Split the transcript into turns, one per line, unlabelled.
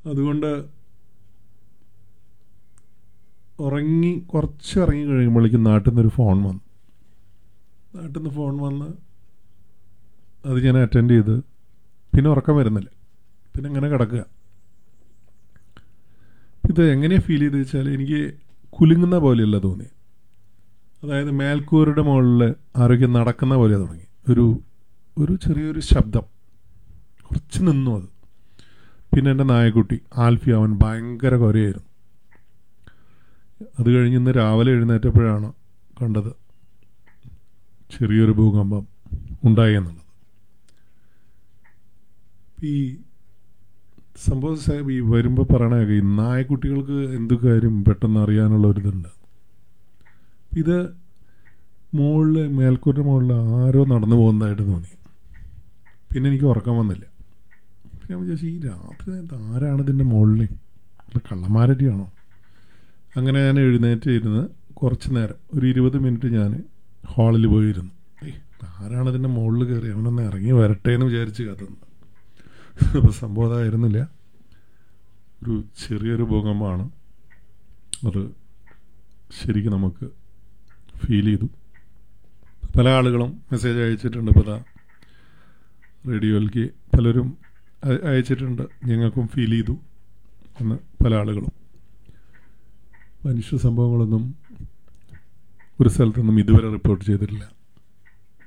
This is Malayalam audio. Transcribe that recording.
അതുകൊണ്ട് ഉറങ്ങി കുറച്ച് ഇറങ്ങി കഴിയുമ്പോഴേക്കും നാട്ടിൽ നിന്നൊരു ഫോൺ വന്നു നാട്ടിൽ നിന്ന് ഫോൺ വന്ന് അത് ഞാൻ അറ്റൻഡ് ചെയ്ത് പിന്നെ ഉറക്കം വരുന്നില്ല പിന്നെ ഇങ്ങനെ കിടക്കുക ഇത് എങ്ങനെയാണ് ഫീൽ ചെയ്ത് വെച്ചാൽ എനിക്ക് കുലുങ്ങുന്ന പോലെയല്ല തോന്നി അതായത് മേൽക്കൂരുടെ മുകളിൽ ആരോഗ്യം നടക്കുന്ന പോലെ തുടങ്ങി ഒരു ഒരു ചെറിയൊരു ശബ്ദം കുറച്ച് നിന്നു അത് പിന്നെ എൻ്റെ നായക്കുട്ടി ആൽഫി അവൻ ഭയങ്കര കൊരയായിരുന്നു അത് കഴിഞ്ഞ് ഇന്ന് രാവിലെ എഴുന്നേറ്റപ്പോഴാണ് കണ്ടത് ചെറിയൊരു ഭൂകമ്പം ഉണ്ടായി എന്നുള്ളത് ഈ സംഭവം സാഹിബ് ഈ വരുമ്പോൾ പറയണ ഈ നായക്കുട്ടികൾക്ക് എന്ത് കാര്യം പെട്ടെന്ന് അറിയാനുള്ള ഒരു ഇതുണ്ട് ഇത് മുകളിൽ മേൽക്കൂരിൻ്റെ മുകളിൽ ആരോ നടന്നു പോകുന്നതായിട്ട് തോന്നി പിന്നെ എനിക്ക് ഉറക്കം വന്നില്ല ഞാൻ വിചാരിച്ചു ഈ രാത്രി നേരത്ത് ആരാണ് ഇതിൻ്റെ മുകളിൽ കള്ളന്മാരടിയാണോ അങ്ങനെ ഞാൻ എഴുന്നേറ്റ് ഇരുന്ന് കുറച്ച് നേരം ഒരു ഇരുപത് മിനിറ്റ് ഞാൻ ഹാളിൽ പോയിരുന്നു ഏയ് ആരാണ് ഇതിൻ്റെ മുകളിൽ കയറി അവനൊന്ന് ഇറങ്ങി വരട്ടെ എന്ന് വിചാരിച്ച് കത്തുന്നു അപ്പോൾ സംഭവം അതായിരുന്നില്ല ഒരു ചെറിയൊരു ഭൂകമ്പമാണ് അത് ശരിക്കും നമുക്ക് ഫീൽ ചെയ്തു പല ആളുകളും മെസ്സേജ് അയച്ചിട്ടുണ്ട് പല റേഡിയോയിലേക്ക് പലരും അയ- അയച്ചിട്ടുണ്ട് ഞങ്ങൾക്കും ഫീൽ ചെയ്തു എന്ന് പല ആളുകളും മനുഷ്യ സംഭവങ്ങളൊന്നും ഒരു സ്ഥലത്തൊന്നും ഇതുവരെ റിപ്പോർട്ട് ചെയ്തിട്ടില്ല